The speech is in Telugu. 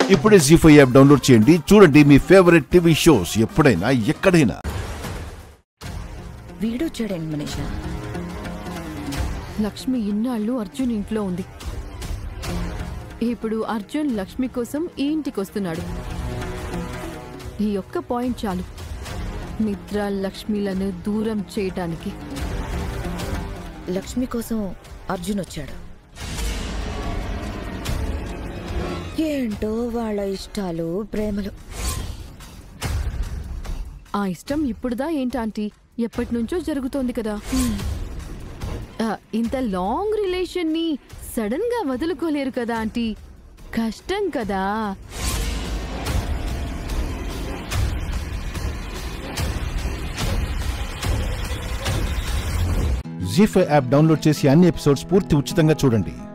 ఇప్పుడే జీ ఫైవ్ యాప్ డౌన్లోడ్ చేయండి చూడండి మీ ఫేవరెట్ టీవీ షోస్ ఎప్పుడైనా ఎక్కడైనా వీడొచ్చాడండి మనీషా లక్ష్మి ఇన్నాళ్ళు అర్జున్ ఇంట్లో ఉంది ఇప్పుడు అర్జున్ లక్ష్మి కోసం ఈ ఇంటికి వస్తున్నాడు ఈ ఒక్క పాయింట్ చాలు మిత్ర లక్ష్మిలను దూరం చేయటానికి లక్ష్మి కోసం అర్జున్ వచ్చాడు ఏంటో వాళ్ళ ఇష్టాలు ప్రేమలు ఆ ఇష్టం ఇప్పుడుదా ఏంటాంటీ ఎప్పటి నుంచో జరుగుతోంది కదా ఆ, ఇంత లాంగ్ రిలేషన్ ని సడన్ గా వదులుకోలేరు కదా ఆంటీ కష్టం కదా జీ ఫైవ్ యాప్ డౌన్లోడ్ చేసి అన్ని ఎపిసోడ్స్ పూర్తి ఉచితంగా చూడండి